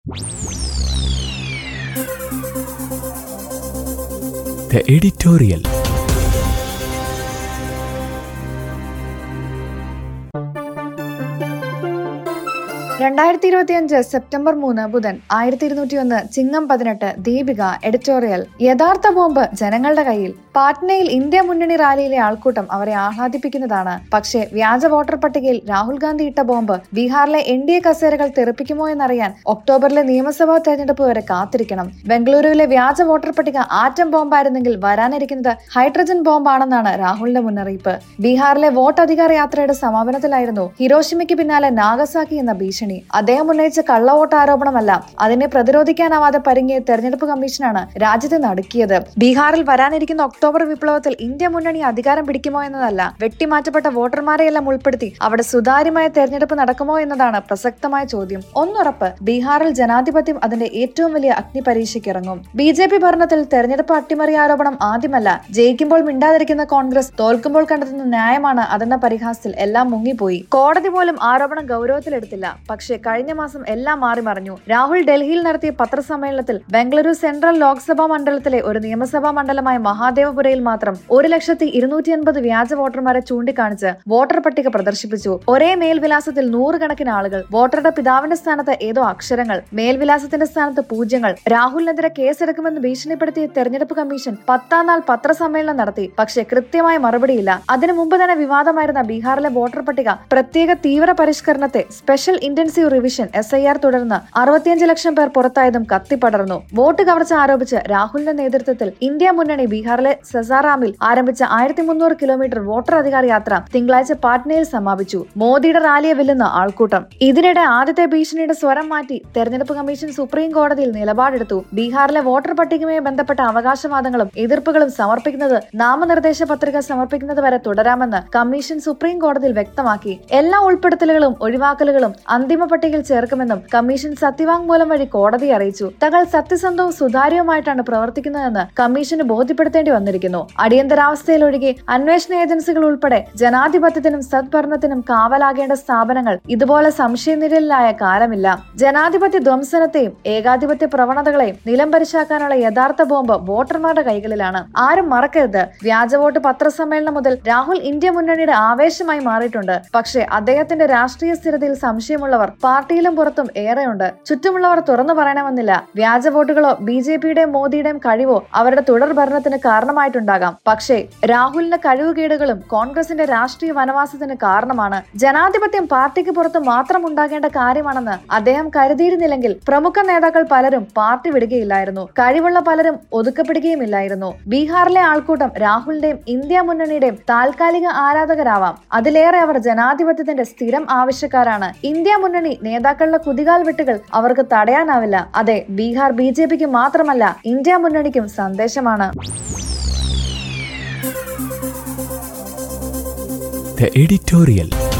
The editorial. രണ്ടായിരത്തി ഇരുപത്തിയഞ്ച് September മൂന്ന് ബുധൻ ആയിരത്തി ഇരുന്നൂറ്റി ഒന്ന് ചിങ്ങം പതിനെട്ട് ദീപിക എഡിറ്റോറിയൽ യഥാർത്ഥ ബോംബ് ജനങ്ങളുടെ കയ്യിൽ പാറ്റ്നയിൽ ഇന്ത്യ മുന്നണി റാലിയിലെ ആൾക്കൂട്ടം അവരെ ആഹ്ലാദിപ്പിക്കുന്നതാണ് പക്ഷേ വ്യാജ വോട്ടർ പട്ടികയിൽ രാഹുൽ ഗാന്ധി ഇട്ട ബോംബ് ബീഹാറിലെ എൻ ഡി എ കസേരകൾ തെറിപ്പിക്കുമോ എന്നറിയാൻ ഒക്ടോബറിലെ നിയമസഭാ തെരഞ്ഞെടുപ്പ് വരെ കാത്തിരിക്കണം ബംഗളൂരുവിലെ വ്യാജ വോട്ടർ പട്ടിക ആറ്റം ബോംബായിരുന്നെങ്കിൽ വരാനിരിക്കുന്നത് ഹൈഡ്രജൻ ബോംബാണെന്നാണ് രാഹുലിന്റെ മുന്നറിയിപ്പ് ബീഹാറിലെ വോട്ട് അധികാര യാത്രയുടെ സമാപനത്തിലായിരുന്നു ഹിരോഷിമയ്ക്ക് പിന്നാലെ നാഗസാക്കി എന്ന ഭീഷണി അദ്ദേഹം ഉന്നയിച്ച കള്ളവോട്ട് ആരോപണമല്ല അതിനെ പ്രതിരോധിക്കാനാവാതെ പരിങ്ങിയ തെരഞ്ഞെടുപ്പ് കമ്മീഷനാണ് രാജ്യത്തെ നടുക്കിയത് ബീഹാറിൽ വരാനിരിക്കുന്ന ഒക്ടോബർ വിപ്ലവത്തിൽ ഇന്ത്യ മുന്നണി അധികാരം പിടിക്കുമോ എന്നതല്ല വെട്ടിമാറ്റപ്പെട്ട വോട്ടർമാരെയെല്ലാം ഉൾപ്പെടുത്തി അവിടെ സുതാര്യമായ തെരഞ്ഞെടുപ്പ് നടക്കുമോ എന്നതാണ് പ്രസക്തമായ ചോദ്യം ഒന്നുറപ്പ് ബീഹാറിൽ ജനാധിപത്യം അതിന്റെ ഏറ്റവും വലിയ അഗ്നി പരീക്ഷയ്ക്ക് ഇറങ്ങും ബി ജെ പി ഭരണത്തിൽ തെരഞ്ഞെടുപ്പ് അട്ടിമറി ആരോപണം ആദ്യമല്ല ജയിക്കുമ്പോൾ മിണ്ടാതിരിക്കുന്ന കോൺഗ്രസ് തോൽക്കുമ്പോൾ കണ്ടെത്തുന്ന ന്യായമാണ് അതെന്ന പരിഹാസത്തിൽ എല്ലാം മുങ്ങിപ്പോയി കോടതി പോലും ആരോപണം ഗൗരവത്തിലെടുത്തില്ല പക്ഷേ കഴിഞ്ഞ മാസം എല്ലാം മാറി മറിഞ്ഞു രാഹുൽ ഡൽഹിയിൽ നടത്തിയ പത്രസമ്മേളനത്തിൽ ബംഗളൂരു സെൻട്രൽ ലോക്സഭാ മണ്ഡലത്തിലെ ഒരു നിയമസഭാ മണ്ഡലമായ മഹാദേവപുരയിൽ മാത്രം ഒരു ലക്ഷത്തി ഇരുന്നൂറ്റി അൻപത് വ്യാജ വോട്ടർമാരെ ചൂണ്ടിക്കാണിച്ച് വോട്ടർ പട്ടിക പ്രദർശിപ്പിച്ചു ഒരേ മേൽവിലാസത്തിൽ നൂറുകണക്കിന് ആളുകൾ വോട്ടറുടെ പിതാവിന്റെ സ്ഥാനത്ത് ഏതോ അക്ഷരങ്ങൾ മേൽവിലാസത്തിന്റെ സ്ഥാനത്ത് പൂജ്യങ്ങൾ രാഹുലിനെതിരെ കേസെടുക്കുമെന്ന് ഭീഷണിപ്പെടുത്തിയ തെരഞ്ഞെടുപ്പ് കമ്മീഷൻ പത്താം നാൾ പത്രസമ്മേളനം നടത്തി പക്ഷേ കൃത്യമായ മറുപടിയില്ല അതിനു മുമ്പ് തന്നെ വിവാദമായിരുന്ന ബീഹാറിലെ വോട്ടർ പട്ടിക പ്രത്യേക തീവ്ര പരിഷ്കരണത്തെ special intensive revision S I R തുടർന്ന് അറുപത്തിയഞ്ച് ലക്ഷം പേർ പുറത്തായതും കത്തിപ്പടർന്നു വോട്ട് കവർച്ച ആരോപിച്ച് രാഹുലിന്റെ നേതൃത്വത്തിൽ ഇന്ത്യ മുന്നണി ബീഹാറിലെ സെസാറാമിൽ ആരംഭിച്ച ആയിരത്തി മുന്നൂറ് കിലോമീറ്റർ വോട്ടർ അധികാര യാത്ര തിങ്കളാഴ്ച പാറ്റ്നയിൽ സമാപിച്ചു മോദിയുടെ റാലിയെ വെല്ലുന്ന ആൾക്കൂട്ടം ഇതിനിടെ ആദ്യത്തെ ഭീഷണിയുടെ സ്വരം മാറ്റി തെരഞ്ഞെടുപ്പ് കമ്മീഷൻ സുപ്രീം കോടതിയിൽ നിലപാടെടുത്തു ബീഹാറിലെ വോട്ടർ പട്ടികയുമായി ബന്ധപ്പെട്ട അവകാശവാദങ്ങളും എതിർപ്പുകളും സമർപ്പിക്കുന്നത് നാമനിർദ്ദേശ പത്രിക സമർപ്പിക്കുന്നത് വരെ തുടരാമെന്ന് കമ്മീഷൻ സുപ്രീം കോടതിയിൽ വ്യക്തമാക്കി എല്ലാ ഉൾപ്പെടുത്തലുകളും ഒഴിവാക്കലുകളും അന്തിമ പട്ടികയിൽ ചേർക്കുമെന്നും കമ്മീഷൻ സത്യവാങ്മൂലം വഴി കോടതിയെ അറിയിച്ചു തങ്ങൾ സത്യസന്ധവും സുതാര്യവുമായിട്ടാണ് പ്രവർത്തിക്കുന്നതെന്ന് കമ്മീഷന് ബോധ്യപ്പെടുത്തേണ്ടി വന്നിരിക്കുന്നു അടിയന്തരാവസ്ഥയിലൊഴികെ അന്വേഷണ ഏജൻസികൾ ഉൾപ്പെടെ ജനാധിപത്യത്തിനും സദ്ഭരണത്തിനും കാവലാകേണ്ട സ്ഥാപനങ്ങൾ ഇതുപോലെ സംശയനിഴലിലായ കാലമില്ല ജനാധിപത്യ ധ്വംസനത്തെയും ഏകാധിപത്യ പ്രവണതകളെയും നിലംപരിശാക്കാനുള്ള യഥാർത്ഥ ബോംബ് വോട്ടർമാരുടെ കൈകളിലാണ് ആരും മറക്കരുത് വ്യാജ വോട്ട് പത്രസമ്മേളനം മുതൽ രാഹുൽ ഇന്ത്യ മുന്നണിയുടെ ആവേശമായി മാറിയിട്ടുണ്ട് പക്ഷേ അദ്ദേഹത്തിന്റെ രാഷ്ട്രീയ സ്ഥിരതയിൽ സംശയമുള്ളവർ പാർട്ടിയിലും പുറത്തും ഏറെയുണ്ട് ചുറ്റുമുള്ളവർ തുറന്നു പറയണമെന്നില്ല വ്യാജ വോട്ടുകളോ ബി ജെ പിയുടെയും മോദിയുടെയും കഴിവോ അവരുടെ തുടർ ഭരണത്തിന് കാരണമായിട്ടുണ്ടാകാം പക്ഷേ രാഹുലിന്റെ കഴിവുകേടുകളും കോൺഗ്രസിന്റെ രാഷ്ട്രീയ വനവാസത്തിന് കാരണമാണ് ജനാധിപത്യം പാർട്ടിക്ക് പുറത്ത് മാത്രം ഉണ്ടാകേണ്ട കാര്യമാണെന്ന് അദ്ദേഹം കരുതിയിരുന്നില്ലെങ്കിൽ പ്രമുഖ നേതാക്കൾ പലരും പാർട്ടി വിടുകയില്ലായിരുന്നു കഴിവുള്ള പലരും ഒതുക്കപ്പെടുകയുമില്ലായിരുന്നു ബീഹാറിലെ ആൾക്കൂട്ടം രാഹുലിന്റെയും ഇന്ത്യ മുന്നണിയുടെയും താൽക്കാലിക ആരാധകരാവാം അതിലേറെ അവർ ജനാധിപത്യത്തിന്റെ സ്ഥിരം ആവശ്യക്കാരാണ് ഇന്ത്യ മുന്നണി നേതാക്കളുടെ കുതികാൽ വെട്ടുകൾ അവർക്ക് തടയാനാവില്ല അതെ ബീഹാർ ബി ജെ പിക്ക് മാത്രമല്ല ഇന്ത്യ മുന്നണിക്കും സന്ദേശമാണ് The editorial.